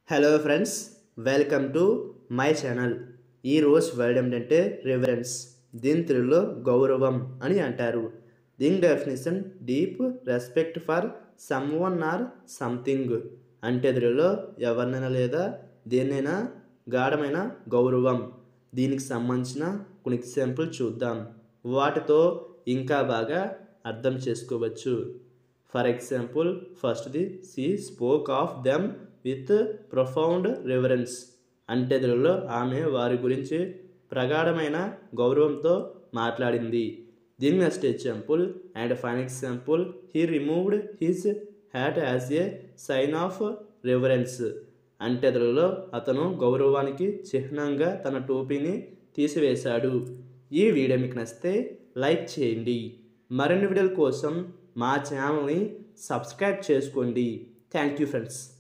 hello friends welcome to my channel ఈ రోజు word ఏంటంటే రివరెన్స్ దీని తెలుగులో గౌరవం అని అంటారు దీని definition deep respect for someone or something అంటే తెలుగులో ఎవరినైనా లేదా దేన్నైనా గాఢమైన గౌరవం దీనికి సంబంధించిన కొన్ని ఎగ్జాంపుల్ చూద్దాం వాటితో ఇంకా బాగా అర్థం చేసుకోవచ్చు ఫర్ ఎగ్జాంపుల్ ఫస్ట్ది she spoke of them with profound reverence అంటే తెలుగులో ఆమె వారి గురించి ప్రగాఢమైన గౌరవంతో మాట్లాడింది దీని next example and fine example he removed his hat as a sign of reverence అంటే తెలుగులో అతను గౌరవానికి చిహ్నంగా తన టోపీని తీసివేశాడు ఈ వీడియో మీకు నచ్చితే లైక్ చేయండి మరిన్ని వీడియోల కోసం మా ఛానల్ని సబ్స్క్రైబ్ చేసుకోండి థ్యాంక్ యూ ఫ్రెండ్స్